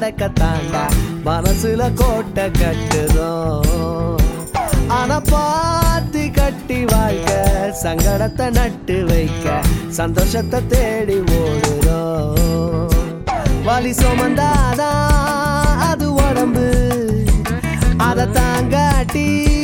தொலைக்கத்தாண்டா மனசுல கோட்டை கட்டுறோம் ஆனா பாத்தி கட்டி வாழ்க்க சங்கடத்தை நட்டு வைக்க சந்தோஷத்தை தேடி ஓடுறோம் வலி சுமந்தாதான் அது உடம்பு அதை தாங்காட்டி